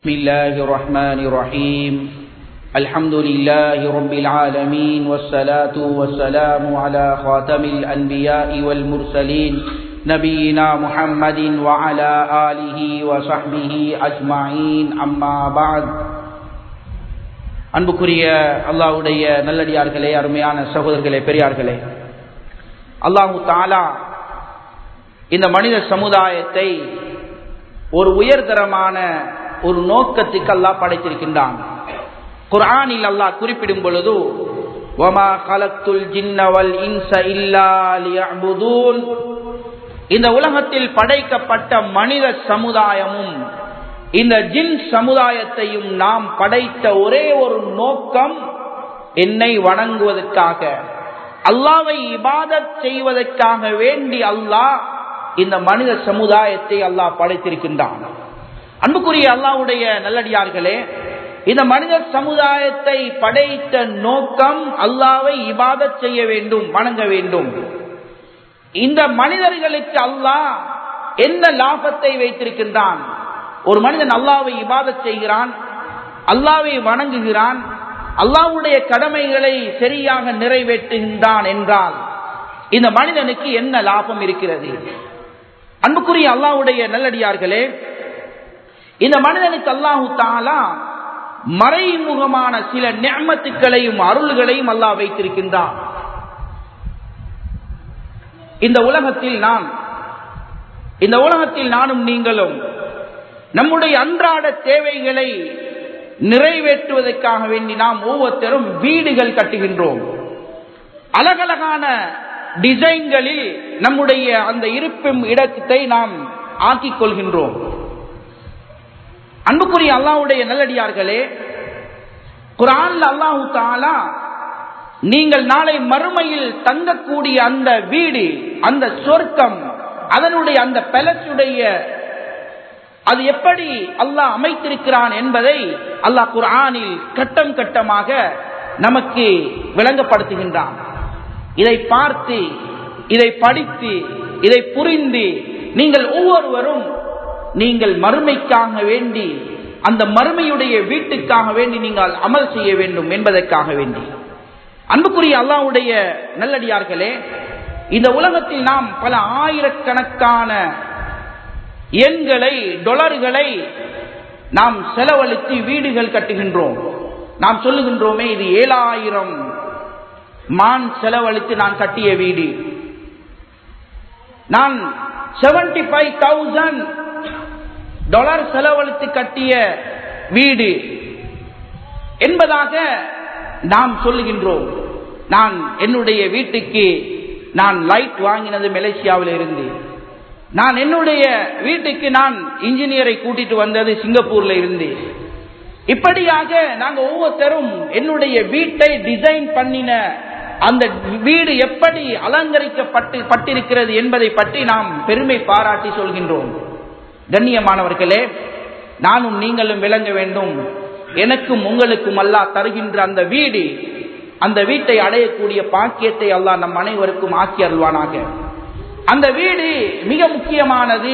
بسم الله الرحمن الرحيم الحمد لله رب العالمين والصلاة والسلام على خاتم الأنبياء والمرسلين نبينا محمد وعلى آله وصحبه أجمعين أما بعد அன்புக்குரிய அல்லாஹுடைய நல்லடியார்களே அருமையான சகோதரர்களே பெரியார்களே அல்லாஹு தாலா இந்த மனித சமுதாயத்தை ஒரு உயர்தரமான ஒரு நோக்கத்துக்கு அல்லாஹ் படைத்திருக்கின்றான் குர்ஆனில் அல்லாஹ் குறிப்பிடும் பொழுது வமா கலத்துல் ஜின்னவல் இன்ச இல்லா லியஅபுதூன் இந்த உலகத்தில் படைக்கப்பட்ட மனித சமுதாயமும் இந்த ஜின் சமுதாயத்தையும் நாம் படைத்த ஒரே ஒரு நோக்கம் என்னை வணங்குவதற்காக அல்லாவை இபாதத் செய்வதற்காக வேண்டி அல்லாஹ் இந்த மனித சமுதாயத்தை அல்லாஹ் படைத்திருக்கின்றான் அன்புக்குரிய அல்லாவுடைய நல்லடியார்களே இந்த மனித சமுதாயத்தை படைத்த நோக்கம் அல்லாவை இபாதத் செய்ய வேண்டும் வணங்க வேண்டும் இந்த மனிதர்களுக்கு அல்லாஹ் என்ன லாபத்தை வைத்திருக்கின்றான் ஒரு மனிதன் அல்லாவை இபாதத் செய்கிறான் அல்லாவை வணங்குகிறான் அல்லாவுடைய கடமைகளை சரியாக நிறைவேற்றுகின்றான் என்றால் இந்த மனிதனுக்கு என்ன லாபம் இருக்கிறது அன்புக்குரிய அல்லாவுடைய நல்லடியார்களே இந்த மனிதனுக்கு அல்லாஹு தாலா மறைமுகமான சில நியமத்துக்களையும் அருள்களையும் அல்லாஹ் வைத்திருக்கின்றான் இந்த உலகத்தில் நான் இந்த உலகத்தில் நானும் நீங்களும் நம்முடைய அன்றாட தேவைகளை நிறைவேற்றுவதற்காக வேண்டி நாம் ஒவ்வொருத்தரும் வீடுகள் கட்டுகின்றோம் அழகழகான டிசைன்களில் நம்முடைய அந்த இருப்பும் இடத்தை நாம் ஆக்கிக் கொள்கின்றோம் அன்புக்குரிய அல்லாவுடைய நல்லடியார்களே குரான் அல்லாஹு தாலா நீங்கள் நாளை மறுமையில் தங்கக்கூடிய அந்த வீடு அந்த சொர்க்கம் அதனுடைய அந்த பெலச்சுடைய அது எப்படி அல்லாஹ் அமைத்திருக்கிறான் என்பதை அல்லாஹ் குரானில் கட்டம் கட்டமாக நமக்கு விளங்கப்படுத்துகின்றான் இதை பார்த்து இதை படித்து இதை புரிந்து நீங்கள் ஒவ்வொருவரும் நீங்கள் மறுமைக்காக வேண்டி அந்த மறுமையுடைய வீட்டுக்காக வேண்டி நீங்கள் அமல் செய்ய வேண்டும் என்பதற்காக வேண்டி அன்புக்குரிய அல்லாவுடைய நல்லடியார்களே இந்த உலகத்தில் நாம் பல ஆயிரக்கணக்கான எண்களை டொலர்களை நாம் செலவழித்து வீடுகள் கட்டுகின்றோம் நாம் சொல்லுகின்றோமே இது ஏழாயிரம் மான் செலவழித்து நான் கட்டிய வீடு நான் செவன்டி ஃபைவ் தௌசண்ட் டாலர் செலவழித்து கட்டிய வீடு என்பதாக நாம் சொல்லுகின்றோம் நான் என்னுடைய வீட்டுக்கு நான் லைட் வாங்கினது மலேசியாவில் இருந்து நான் என்னுடைய வீட்டுக்கு நான் இன்ஜினியரை கூட்டிட்டு வந்தது சிங்கப்பூர்ல இருந்து இப்படியாக நாங்க ஒவ்வொருத்தரும் என்னுடைய வீட்டை டிசைன் பண்ணின அந்த வீடு எப்படி அலங்கரிக்கப்பட்டு பட்டிருக்கிறது என்பதை பற்றி நாம் பெருமை பாராட்டி சொல்கின்றோம் கண்ணியமானவர்களே நானும் நீங்களும் விளங்க வேண்டும் எனக்கும் உங்களுக்கும் அல்லா தருகின்ற அந்த வீடு அந்த வீட்டை அடையக்கூடிய பாக்கியத்தை அல்லா நம் அனைவருக்கும் ஆக்கி அருள்வானாக அந்த வீடு மிக முக்கியமானது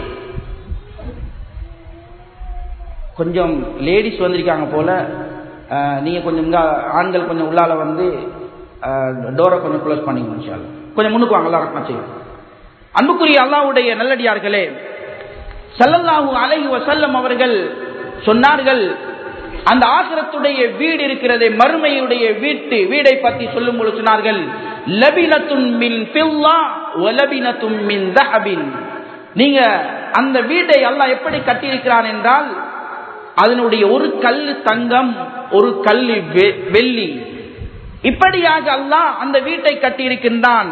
கொஞ்சம் லேடிஸ் வந்திருக்காங்க போல நீங்க கொஞ்சம் ஆண்கள் கொஞ்சம் உள்ளால வந்து டோரை கொஞ்சம் க்ளோஸ் பண்ணிங்க கொஞ்சம் முன்னுக்கு வாங்க எல்லாம் செய்யும் அன்புக்குரிய அல்லாவுடைய நல்லடியார்களே சல்லல்லாஹு அலஹி வசல்லம் அவர்கள் சொன்னார்கள் அந்த ஆசிரத்துடைய வீடு இருக்கிறதே மறுமையுடைய வீட்டு வீடை பற்றி சொல்லும் பொழுது சொன்னார்கள் லபினத்துன் மின் பில்லா ஒலபினத்தும் மின் தஹபின் நீங்க அந்த வீட்டை அல்லாஹ் எப்படி கட்டியிருக்கிறான் என்றால் அதனுடைய ஒரு கல்லு தங்கம் ஒரு கல்லு வெள்ளி இப்படியாக அல்லாஹ் அந்த வீட்டை கட்டியிருக்கின்றான்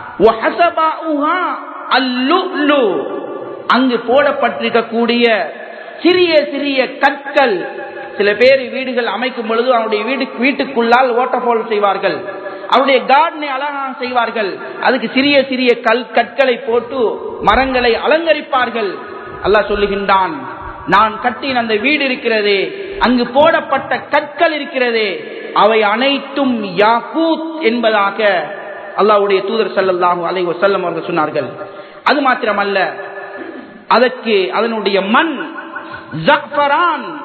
அங்கு போடப்பட்டிருக்கக்கூடிய சிறிய சிறிய கற்கள் சில பேர் வீடுகள் அமைக்கும் பொழுது அவருடைய வீடு வீட்டுக்குள்ளால் வாட்டர்ஃபால் செய்வார்கள் அவருடைய கார்டனை அழகாக செய்வார்கள் அதுக்கு சிறிய சிறிய கல் கற்களை போட்டு மரங்களை அலங்கரிப்பார்கள் அல்லாஹ் சொல்லுகின்றான் நான் கட்டின அந்த வீடு இருக்கிறதே அங்கு போடப்பட்ட கற்கள் இருக்கிறதே அவை அனைத்தும் யாக்கூத் என்பதாக அல்லாவுடைய தூதர் சல்லல்லாஹு அலை வசல்லம் அவர்கள் சொன்னார்கள் அது மாத்திரமல்ல அதற்கு அதனுடைய மண் ஜஃபரான்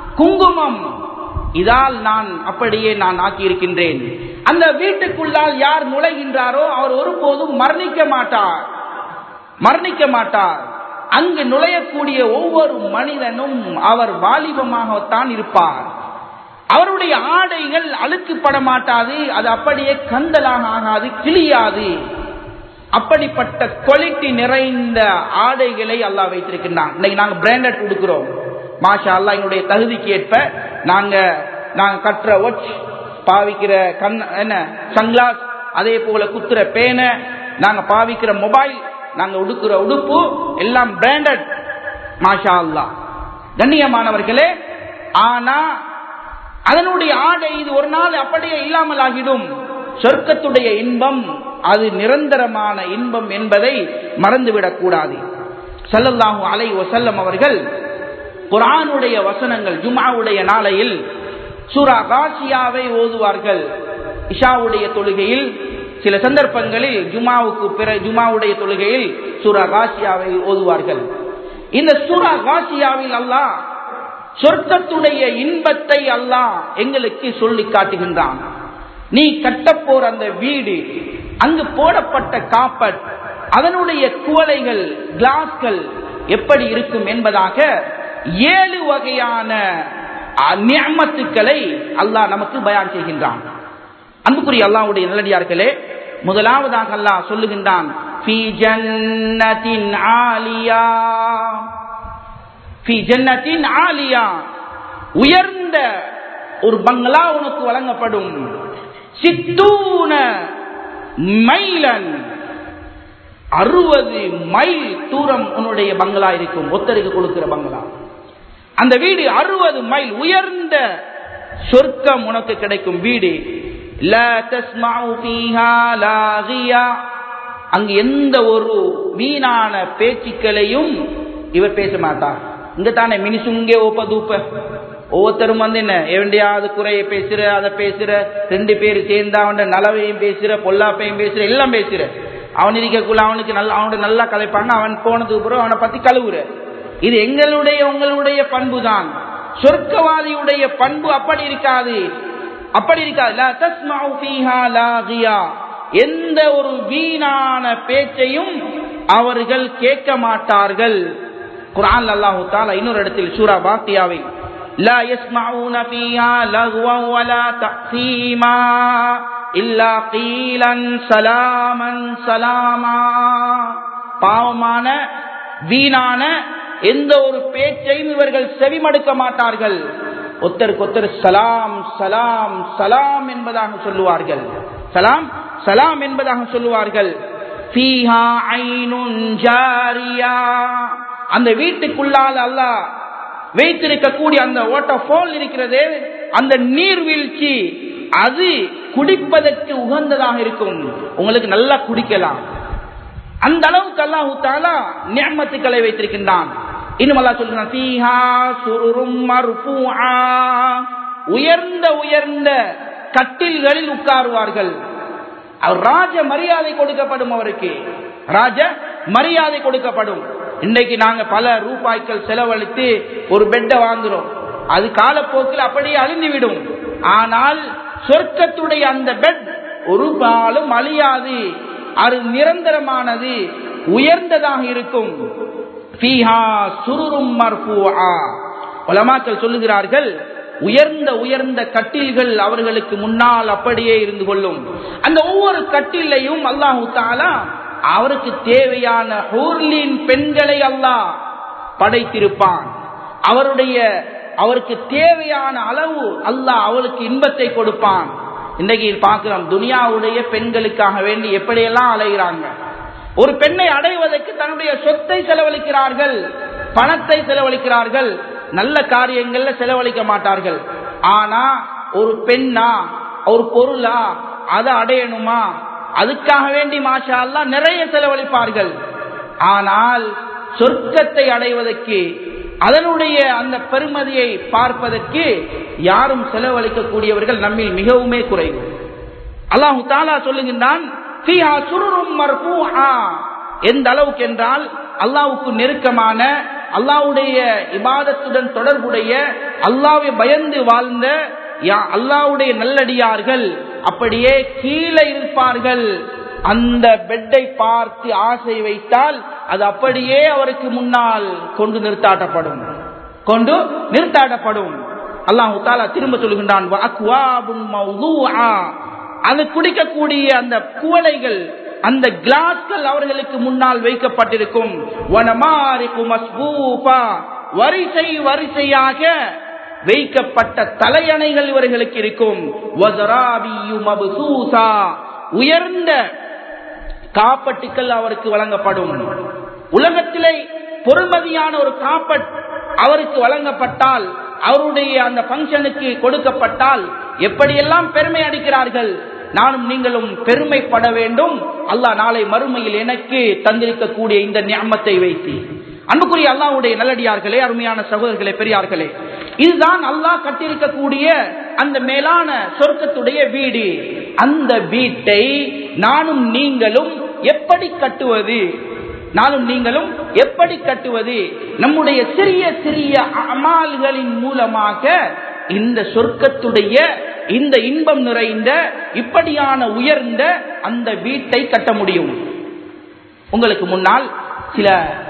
குங்குமம் இதால் நான் அப்படியே நான் ஆக்கியிருக்கின்றேன் அந்த வீட்டுக்குள்ளால் யார் நுழைகின்றாரோ அவர் ஒருபோதும் மரணிக்க மாட்டார் மரணிக்க மாட்டார் அங்கு நுழையக்கூடிய ஒவ்வொரு மனிதனும் அவர் வாலிபமாகத்தான் இருப்பார் அவருடைய ஆடைகள் அழுக்குப்பட மாட்டாது அது அப்படியே கந்தலாக ஆகாது கிளியாது அப்படிப்பட்ட குவாலிட்டி நிறைந்த ஆடைகளை அல்லாஹ் வைத்திருக்கின்றான் இன்னைக்கு நாங்க பிராண்டட் கொடுக்கிறோம் மாஷா அல்லா எங்களுடைய தகுதிக்கு ஏற்ப நாங்க நாங்க கட்டுற ஒச் பாவிக்கிற கண் என்ன சன்கிளாஸ் அதே போல குத்துற பேனை நாங்க பாவிக்கிற மொபைல் நாங்க உடுக்கிற உடுப்பு எல்லாம் பிராண்டட் மாஷா அல்லா கண்ணியமானவர்களே ஆனா அதனுடைய ஆடை இது ஒரு நாள் அப்படியே இல்லாமல் ஆகிடும் சொர்க்கத்துடைய இன்பம் அது நிரந்தரமான இன்பம் என்பதை மறந்துவிடக் கூடாது சல்லல்லாஹு அலை வசல்லம் அவர்கள் குரானுடைய வசனங்கள் ஜுமாவுடைய நாளையில் சூரா காசியாவை ஓதுவார்கள் இஷாவுடைய தொழுகையில் சில சந்தர்ப்பங்களில் ஜுமாவுக்கு பிற ஜுமாவுடைய தொழுகையில் சூரா காசியாவை ஓதுவார்கள் இந்த சூரா காசியாவில் அல்லாஹ் சொர்க்கத்துடைய இன்பத்தை அல்லாஹ் எங்களுக்கு சொல்லி காட்டுகின்றான் நீ கட்டப்போற அந்த வீடு அங்கு போடப்பட்ட காப்பட் அதனுடைய குவளைகள் கிளாஸ்கள் எப்படி இருக்கும் என்பதாக ஏழு வகையான நியமத்துக்களை அல்லாஹ் நமக்கு பயான் செய்கின்றான் அன்புக்குரிய அல்லாவுடைய நல்லடியார்களே முதலாவதாக அல்லாஹ் சொல்லுகின்றான் உயர்ந்த ஒரு பங்களா உனக்கு வழங்கப்படும் சித்தூன மைலன் அறுபது மைல் தூரம் உன்னுடைய பங்களா இருக்கும் ஒத்தருக்கு கொடுக்கிற பங்களா அந்த வீடு அறுபது மைல் உயர்ந்த சொர்க்கம் உனக்கு கிடைக்கும் வீடு அங்கு எந்த ஒரு வீணான பேச்சுக்களையும் இவர் பேச மாட்டார் இங்க தானே மினிசுங்கே ஓப்ப தூப்ப ஒவ்வொருத்தரும் வந்து என்ன எவண்டியாவது குறைய பேசுற அதை பேசுற ரெண்டு பேர் சேர்ந்து அவன் நலவையும் பேசுற பொல்லாப்பையும் பேசுற எல்லாம் பேசுற அவன் இருக்கக்குள்ள அவனுக்கு நல்ல அவனுடைய நல்லா கதைப்பாங்க அவன் போனதுக்கு பிறகு அவனை பத்தி கழுவுற இது எங்களுடைய உங்களுடைய பண்பு தான் சொர்க்கவாதியுடைய பண்பு அப்படி இருக்காது அப்படி இருக்காது எந்த ஒரு வீணான பேச்சையும் அவர்கள் கேட்க மாட்டார்கள் குரான் அல்லாஹு தாலா இன்னொரு இடத்தில் சூரா பாத்தியாவில் لا يسمعون فيها لغوا ولا تأثيما إلا قيلا سلاما سلاما பாவமான வீணான எந்த ஒரு பேச்சையும் இவர்கள் செவிமடுக்க மாட்டார்கள் ஒத்தருக்கு ஒத்தர் சலாம் சலாம் சலாம் என்பதாக சொல்லுவார்கள் சலாம் சலாம் என்பதாக சொல்லுவார்கள் அந்த வீட்டுக்குள்ளால் அல்லாஹ் வைத்திருக்கக்கூடிய அந்த வாட்டர் ஃபால் இருக்கிறது அந்த நீர்வீழ்ச்சி அது குடிப்பதற்கு உகந்ததாக இருக்கும் உங்களுக்கு நல்லா குடிக்கலாம் அந்த அளவுக்கு அல்லாஹு தாலா நியமத்துக்களை வைத்திருக்கின்றான் இன்னும் அல்லா சொல்றான் உயர்ந்த உயர்ந்த கட்டில்களில் உட்காருவார்கள் அவர் ராஜ மரியாதை கொடுக்கப்படும் அவருக்கு ராஜ மரியாதை கொடுக்கப்படும் இன்னைக்கு நாங்க பல ரூபாய்கள் செலவழித்து ஒரு பெட்டை வாங்குறோம் அது காலப்போக்கில் அப்படியே அழிந்துவிடும் ஆனால் சொர்க்கத்துடைய அந்த பெட் ஒரு காலம் அழியாது அது நிரந்தரமானது உயர்ந்ததாக இருக்கும் உலமாக்கள் சொல்லுகிறார்கள் உயர்ந்த உயர்ந்த கட்டில்கள் அவர்களுக்கு முன்னால் அப்படியே இருந்து கொள்ளும் அந்த ஒவ்வொரு கட்டிலையும் அல்லாஹு தாலா அவருக்கு தேவையான ஹூர்லின் பெண்களை அல்லாஹ் படைத்திருப்பான் அவருடைய அவருக்கு தேவையான அளவு அல்லாஹ் அவளுக்கு இன்பத்தை கொடுப்பான் இன்றைக்கு பார்க்கிறோம் துனியாவுடைய பெண்களுக்காக வேண்டி எப்படியெல்லாம் அலைகிறாங்க ஒரு பெண்ணை அடைவதற்கு தன்னுடைய சொத்தை செலவழிக்கிறார்கள் பணத்தை செலவழிக்கிறார்கள் நல்ல காரியங்கள்ல செலவழிக்க மாட்டார்கள் ஆனா ஒரு பெண்ணா ஒரு பொருளா அதை அடையணுமா அதுக்காக வேண்டி மாஷா அல்லா நிறைய செலவழிப்பார்கள் ஆனால் சொர்க்கத்தை அடைவதற்கு அதனுடைய அந்த பெருமதியை பார்ப்பதற்கு யாரும் செலவழிக்கக்கூடியவர்கள் நம்மில் மிகவுமே குறைவு அல்லாஹு தாலா சொல்லுகின்றான் எந்த அளவுக்கு என்றால் அல்லாவுக்கு நெருக்கமான அல்லாவுடைய இபாதத்துடன் தொடர்புடைய அல்லாவை பயந்து வாழ்ந்த அல்லாவுடைய நல்லடியார்கள் அப்படியே கீழே இருப்பார்கள் அந்த பெட்டை பார்த்து ஆசை வைத்தால் அது அப்படியே அவருக்கு முன்னால் கொண்டு நிறுத்தாட்டப்படும் கொண்டு நிறுத்தாட்டப்படும் அல்லாஹு தாலா திரும்ப சொல்கின்றான் அது குடிக்கக்கூடிய அந்த குவளைகள் அந்த கிளாஸ்கள் அவர்களுக்கு முன்னால் வைக்கப்பட்டிருக்கும் வரிசை வரிசையாக வைக்கப்பட்ட தலையணைகள் இவர்களுக்கு இருக்கும் உயர்ந்த காப்பட்டுக்கள் அவருக்கு வழங்கப்படும் உலகத்திலே பொறுமதியான ஒரு காப்பட் அவருக்கு வழங்கப்பட்டால் அவருடைய அந்த பங்கனுக்கு கொடுக்கப்பட்டால் எப்படியெல்லாம் பெருமை அடிக்கிறார்கள் நானும் நீங்களும் பெருமைப்பட வேண்டும் அல்லாஹ் நாளை மறுமையில் எனக்கு தந்திருக்கக்கூடிய இந்த ஞாபத்தை வைத்து அன்புக்குரிய அல்லாவுடைய நல்லடியார்களே அருமையான சகோதரர்களே பெரியார்களே இதுதான் அல்லாஹ் கட்டிருக்கக்கூடிய அந்த மேலான சொர்க்கத்துடைய வீடு அந்த வீட்டை நானும் நீங்களும் எப்படி கட்டுவது நானும் நீங்களும் எப்படி கட்டுவது நம்முடைய சிறிய சிறிய அமால்களின் மூலமாக இந்த சொர்க்கத்துடைய இந்த இன்பம் நிறைந்த இப்படியான உயர்ந்த அந்த வீட்டை கட்ட முடியும் உங்களுக்கு முன்னால் சில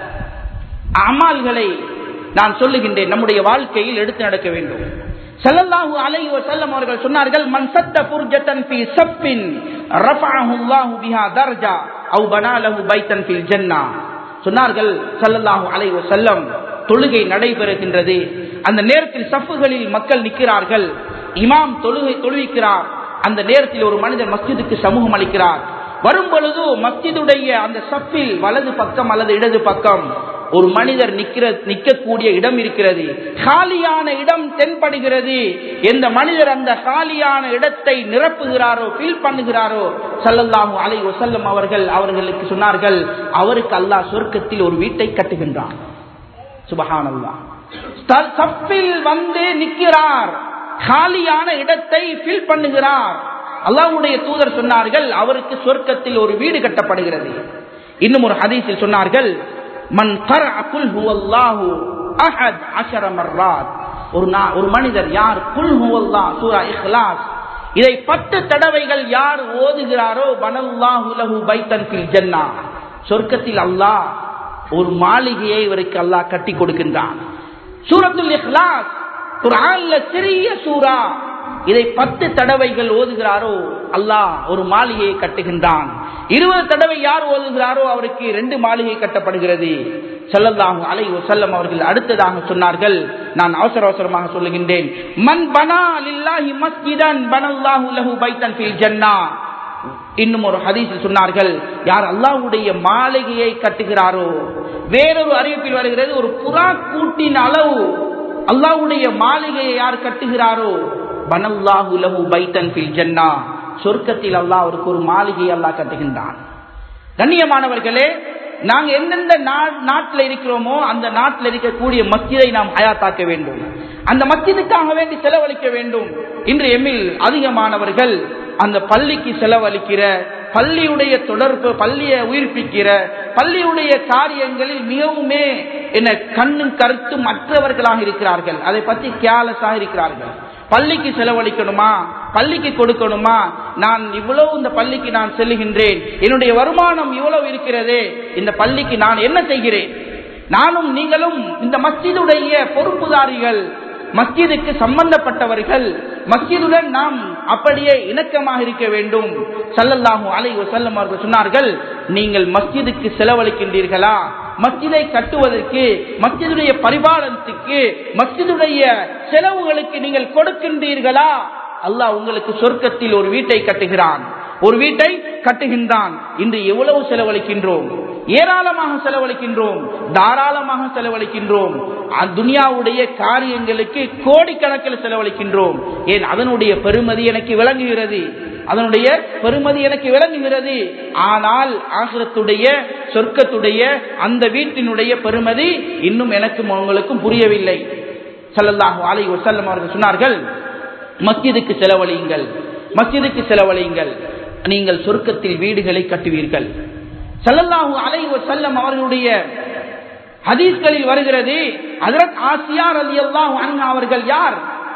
அமால்களை நான் சொல்லுகின்றேன் நம்முடைய வாழ்க்கையில் எடுத்து நடக்க வேண்டும் ஸல்லல்லாஹு அலைஹி வஸல்லம் அவர்கள் சொன்னார்கள் மன் சத்த ஃபுர்ஜத்தன் ஃபீ ஸஃபின் ரஃபஅஹு அல்லாஹு பிஹா தர்ஜா அவ் பனா லஹு பைத்தன் ஃபில் ஜன்னah சொன்னார்கள் ஸல்லல்லாஹு அலைஹி வஸல்லம் தொழுகை நடைபெறுகின்றது அந்த நேரத்தில் சஃப்புகளில் மக்கள் நிற்கிறார்கள் இமாம் தொழுகை தொழுவிக்கிறார் அந்த நேரத்தில் ஒரு மனிதர் மஸ்ஜிதுக்கு சமூகம் அளிக்கிறார் வரும் பொழுது மஸ்ஜிதுடைய அந்த சப்பில் வலது பக்கம் அல்லது இடது பக்கம் ஒரு மனிதர் நிக்கிற நிற்கக்கூடிய இடம் இருக்கிறது காலியான இடம் தென்படுகிறது எந்த மனிதர் அந்த காலியான இடத்தை நிரப்புகிறாரோ ஃபீல் பண்ணுகிறாரோ சல்லல்லாஹு அலை வசல்லம் அவர்கள் அவர்களுக்கு சொன்னார்கள் அவருக்கு அல்லாஹ் சொர்க்கத்தில் ஒரு வீட்டை கட்டுகின்றான் சுபஹானல்லா சப்பில் வந்து நிற்கிறார் காலியான இடத்தை ஃபில் பண்ணுகிறார் அல்லாஹ்வுடைய தூதர் சொன்னார்கள் அவருக்கு சொர்க்கத்தில் ஒரு வீடு கட்டப்படுகிறது இன்னும் ஒரு ஹதீஸில் சொன்னார்கள் மன் குல் ஹுவல்லாஹு அஹத் அஷர மர்ராத் ஒரு நா- ஒரு மனிதர் யார் குல் ஹுவல்லா சூரா இஹ்லாஸ் இதை பத்து தடவைகள் யார் ஓதுகிறாரோ பனல்லாஹு லஹு பைத்தன் ஃபில் ஜன்னா சொர்க்கத்தில் அல்லாஹ் ஒரு மாளிகையை இவருக்கு அல்லாஹ் கட்டி கொடுக்கின்றான் சூரத்துல் இஹ்லாஸ் குர்ஆன்ல சிறிய சூரா இதை பத்து தடவைகள் ஓதுகிறாரோ அல்லாஹ் ஒரு மாளிகையை கட்டுகின்றான் இருபது தடவை யார் ஓதுகிறாரோ அவருக்கு ரெண்டு மாளிகை கட்டப்படுகிறது ஸல்லல்லாஹு அலைஹி வஸல்லம் அவர்கள் அடுத்ததாக சொன்னார்கள் நான் அவசர அவசரமாக சொல்லுகின்றேன் மன் பனா லில்லாஹி மஸ்ஜிதன் பனல்லாஹு லஹு பைத்தன் ஃபில் ஜன்னah இன்னும் ஒரு ஹதீஸில் சொன்னார்கள் யார் அல்லாஹ்வுடைய மாளிகையை கட்டுகிறாரோ வேறொரு அறிவிப்பில் வருகிறது ஒரு புறா கூட்டின் அளவு அல்லாஹ்வுடைய மாளிகையை யார் கட்டுகிறாரோ பனல்லாஹு லஹு பைத்தன் ஃபில் ஜன்னah சொர்க்கத்தில் அல்லாஹ் அவருக்கு ஒரு மாளிகையை அல்லாஹ் கட்டுகின்றான் கண்ணியமானவர்களே நாங்க எந்தெந்த நாட்டில் இருக்கிறோமோ அந்த நாட்டில் இருக்கக்கூடிய மஸ்ஜிதை நாம் ஹயாத்தாக்க வேண்டும் அந்த மஸ்ஜிதுக்காக வேண்டி செலவழிக்க வேண்டும் இன்று எம்மில் அதிகமானவர்கள் அந்த பள்ளிக்கு செலவழிக்கிற பள்ளியுடைய தொடர்பு பள்ளியை உயிர்ப்பிக்கிற பள்ளியுடைய காரியங்களில் மிகவுமே என்ன கண்ணும் கருத்தும் மற்றவர்களாக இருக்கிறார்கள் அதை பற்றி கேலஸாக இருக்கிறார்கள் பள்ளிக்கு செலவழிக்கணுமா பள்ளிக்கு கொடுக்கணுமா நான் இவ்வளவு இந்த பள்ளிக்கு நான் செல்லுகின்றேன் என்னுடைய வருமானம் இவ்வளவு இருக்கிறதே இந்த பள்ளிக்கு நான் என்ன செய்கிறேன் நானும் நீங்களும் இந்த மஸ்ஜிதுடைய பொறுப்புதாரிகள் மஸ்ஜிதுக்கு சம்பந்தப்பட்டவர்கள் மஸ்ஜிதுடன் நாம் அப்படியே இணக்கமாக இருக்க வேண்டும் சல்லல்லாஹு அலை வசல்லம் அவர்கள் சொன்னார்கள் நீங்கள் மஸ்ஜிதுக்கு செலவழிக்கின்றீர்களா மஸ்ஜிதை கட்டுவதற்கு மஸ்ஜிதுடைய பரிபாலனத்துக்கு மஸ்ஜிதுடைய செலவுகளுக்கு நீங்கள் கொடுக்கின்றீர்களா அல்லாஹ் உங்களுக்கு சொர்க்கத்தில் ஒரு வீட்டை கட்டுகிறான் ஒரு வீட்டை கட்டுகின்றான் இன்று எவ்வளவு செலவழிக்கின்றோம் ஏராளமாக செலவழிக்கின்றோம் தாராளமாக செலவழிக்கின்றோம் துனியாவுடைய காரியங்களுக்கு கோடிக்கணக்கில் செலவழிக்கின்றோம் ஏன் அதனுடைய பெருமதி எனக்கு விளங்குகிறது அதனுடைய பெருமதி எனக்கு விளங்குகிறது ஆனால் ஆசிரத்துடைய சொர்க்கத்துடைய அந்த வீட்டினுடைய பெருமதி இன்னும் எனக்கும் உங்களுக்கும் புரியவில்லை சல்லல்லாஹு அலை வசல்லம் அவர்கள் சொன்னார்கள் மஸ்ஜிதுக்கு செலவழியுங்கள் மஸ்ஜிதுக்கு செலவழியுங்கள் நீங்கள் சொர்க்கத்தில் வீடுகளை கட்டுவீர்கள் சல்லல்லாஹு அலை வசல்லம் அவர்களுடைய ஹதீஸ்களில் வருகிறது ஹஜரத் ஆசியார் அலி அல்லாஹ் அவர்கள் யார்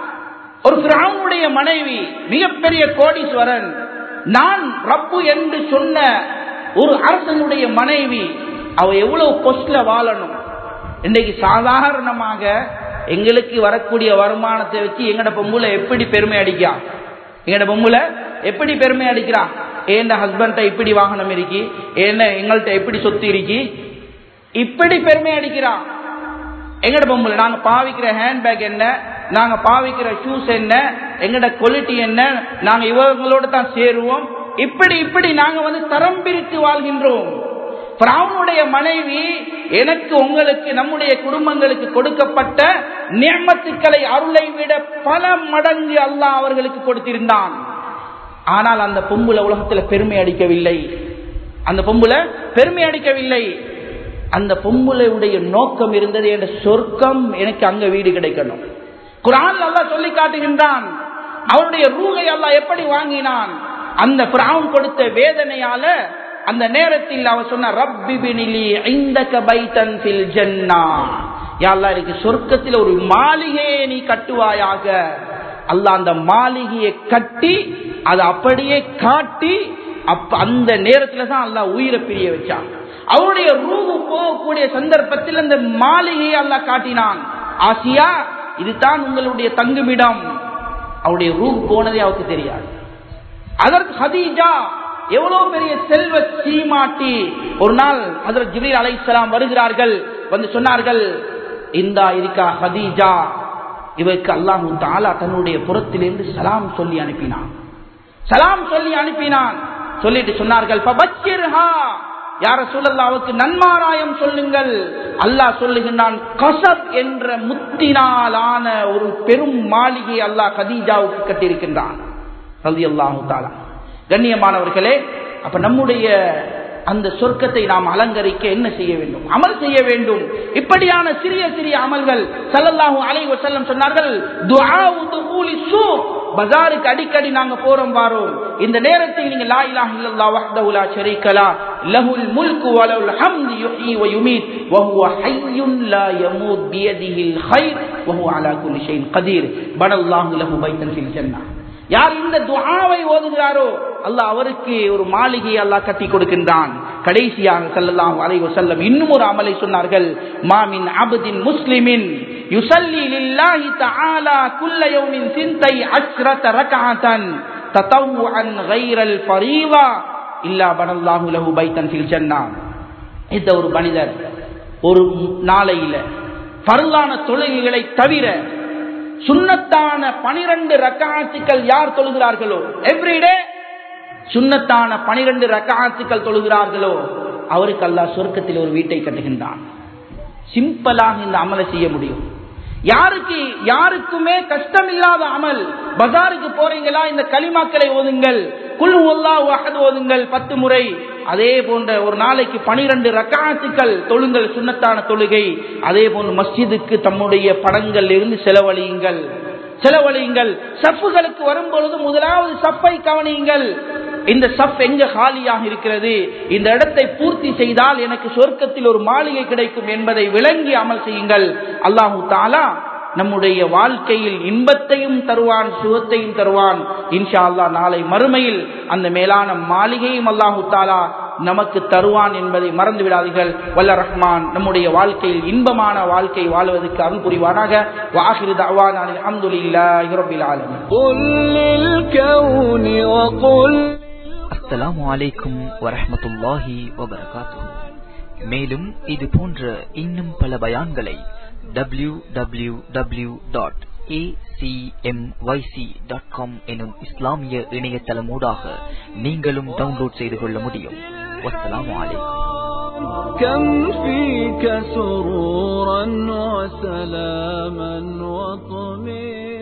ஒரு பிராவுடைய மனைவி மிகப்பெரிய கோடீஸ்வரன் நான் ரப்பு என்று சொன்ன ஒரு அரசனுடைய மனைவி அவ எவ்வளவு பொஸ்ட்ல வாழணும் இன்னைக்கு சாதாரணமாக எங்களுக்கு வரக்கூடிய வருமானத்தை வச்சு எங்கட பொம்புல எப்படி பெருமை அடிக்கா எங்கட பொம்புல எப்படி பெருமை அடிக்கிறா ஏண்ட ஹஸ்பண்ட இப்படி வாகனம் இருக்கி ஏண்ட எங்கள்கிட்ட எப்படி சொத்து இருக்கி இப்படி பெருமை அடிக்கிறா எங்கட பொம்புல நாங்க பாவிக்கிற ஹேண்ட்பேக் என்ன நாங்க பாவிக்கிற ஷூஸ் என்ன எங்கட குவாலிட்டி என்ன நாங்க இவங்களோட தான் சேருவோம் இப்படி இப்படி நாங்க வந்து தரம் பிரித்து வாழ்கின்றோம் பிராவுனுடைய மனைவி எனக்கு உங்களுக்கு நம்முடைய குடும்பங்களுக்கு கொடுக்கப்பட்ட நியமத்துக்களை அருளை விட பல மடங்கு அல்லாஹ் அவர்களுக்கு கொடுத்திருந்தான் ஆனால் அந்த பொம்புல உலகத்துல பெருமை அடிக்கவில்லை அந்த பொம்புல பெருமை அடிக்கவில்லை அந்த பொம்புலையுடைய நோக்கம் இருந்தது என்ற சொர்க்கம் எனக்கு அங்க வீடு கிடைக்கணும் குரான் அல்லாஹ் சொல்லி காட்டுகின்றான் அவருடைய ரூகை அல்லாஹ் எப்படி வாங்கினான் அந்த பிராவுன் கொடுத்த வேதனையால அந்த நேரத்தில் அவ சொன்ன ரப்பிபினிலி ஐந்தக பைத்தன் ஃபில் ஜன்னா யாழ்லா எனக்கு சொர்க்கத்தில் ஒரு மாளிகையை நீ கட்டுவாயாக அல்லாஹ் அந்த மாளிகையை கட்டி அதை அப்படியே காட்டி அப்ப அந்த நேரத்துல தான் அல்லாஹ் உயிரை பிரிய வச்சான் அவருடைய ரூபு போகக்கூடிய சந்தர்ப்பத்தில் அந்த மாளிகையை அல்லாஹ் காட்டினான் ஆசியா இதுதான் உங்களுடைய தங்குமிடம் அவருடைய ரூபு போனதே அவருக்கு தெரியாது அதற்கு ஹதீஜா எவ்வளவு பெரிய செல்வ சீமாட்டி ஒரு நாள் அதற்கு ஜிப்ரீல் அலைஹிஸ்ஸலாம் வருகிறார்கள் வந்து சொன்னார்கள் இந்தா இருக்கா ஹதீஜா இவருக்கு அல்லாஹு தாலா தன்னுடைய புறத்திலிருந்து சலாம் சொல்லி அனுப்பினான் சலாம் சொல்லி அனுப்பினான் சொல்லிட்டு சொன்னார்கள் "ஃபபஷ்ஷிர்ஹா." யார சொல்லல்லாவுக்கு நன்மாராயம் சொல்லுங்கள் அல்லாஹ் சொல்லுகின்றான் கசப் என்ற முத்தினாலான ஒரு பெரும் மாளிகை அல்லாஹ் கதீஜாவுக்கு கட்டியிருக்கின்றான் ரதி அல்லாஹு தாலா கண்ணியமானவர்களே அப்ப நம்முடைய அந்த சொர்க்கத்தை நாம் அலங்கரிக்க என்ன செய்ய வேண்டும் அமல் செய்ய வேண்டும் இப்படியான சிறிய சிறிய அமல்கள் சல்லல்லாஹு அலைஹி வஸல்லம் சொன்னார்கள் துஆஉ துகூலி சூக் பஜாருக்கு அடிக்கடி நாங்க போறோம் வாரோம் இந்த நேரத்தில் நீங்க லா இலாஹ இல்லல்லாஹ் வஹ்தஹு லா ஷரீக லா லஹுல் முல்கு வ லஹுல் ஹம்து யுஹ்யி வ யுமீத் வ ஹுவ ஹய்யுன் லா யமூத் பியதிஹில் கைர் வ ஹுவ அலா குல்லி ஷைஇன் கதீர் பனல்லாஹு லஹு பைத்தன் ஃபில் ஜன்னah யார் இந்த துஆவை ஓதுகிறாரோ அல்லாஹ் அவருக்கு ஒரு மாளிகையை அல்லாஹ் கட்டி கொடுக்கின்றான் கடைசியாக ஸல்லல்லாஹு அலைஹி வஸல்லம் இன்னும் ஒரு அமலை சொன்னார்கள் மாமின் அப்தின் முஸ்லிமின் யுஸல்லி லில்லாஹி தஆலா குல்ல யௌமின் சின்தை அஷ்ரத ரக்அத்தன் ததவ்வுஅன் கைரல் ஃபரீவா இல்லா பனல்லாஹு லஹு பைத்தன் ஃபில் ஜன்னah இந்த ஒரு மனிதர் ஒரு நாளையில பரலான தொழுகைகளை தவிர சுண்ணத்தான பனிரெண்டு ரக்காத்துக்கள் யார் தொழுகிறார்களோ எவ்ரிடே சுண்ணத்தான பனிரெண்டு ரக்காத்துக்கள் தொழுகிறார்களோ அவருக்கு அல்லாஹ் சொர்க்கத்தில் ஒரு வீட்டை கட்டுகின்றான் சிம்பிளாக இந்த அமலை செய்ய முடியும் யாருக்கு யாருக்குமே கஷ்டம் இல்லாத அமல் பஜாருக்கு போறீங்களா இந்த களிமாக்களை ஓதுங்கள் குல் ஒல்லாஹு அஹத் ஓதுங்கள் பத்து முறை அதே போன்ற ஒரு நாளைக்கு பனிரெண்டு ரக்காத்துக்கள் தொழுங்கள் சுண்ணத்தான தொழுகை அதே போன்று மஸ்ஜிதுக்கு தம்முடைய படங்கள் இருந்து செலவழியுங்கள் செலவழியுங்கள் சஃப்புகளுக்கு வரும்பொழுது முதலாவது சஃப்பை கவனியுங்கள் இந்த சஃப் எங்க காலியாக இருக்கிறது இந்த இடத்தை பூர்த்தி செய்தால் எனக்கு சொர்க்கத்தில் ஒரு மாளிகை கிடைக்கும் என்பதை விளங்கி அமல் செய்யுங்கள் அல்லாஹு தாலா நம்முடைய வாழ்க்கையில் இன்பத்தையும் தருவான் சுகத்தையும் தருவான் இன்ஷா அல்லா நாளை மறுமையில் அந்த மேலான மாளிகையும் அல்லாஹு தாலா நமக்கு தருவான் என்பதை மறந்து விடாதீர்கள் வல்ல ரஹ்மான் நம்முடைய வாழ்க்கையில் இன்பமான வாழ்க்கை வாழ்வதற்கு அருள் புரிவானாக வாஹிரு தவான் அல்ஹம்துலில்லாஹி ரப்பில் ஆலமீன் قل للكون وقل அஸ்ஸலாமு அலைக்கும் வரஹ்மத்துல்லாஹி வபரகாத்துஹு மேலும் இது போன்ற இன்னும் பல பயான்களை W W W dot dot com எனும் இஸ்லாமிய இணையதளமூடாக நீங்களும் டவுன்லோட் செய்து கொள்ள முடியும் வஸ்ஸலாமு அலைக்கும் كم فيك سرورا وسلاما وطمئنا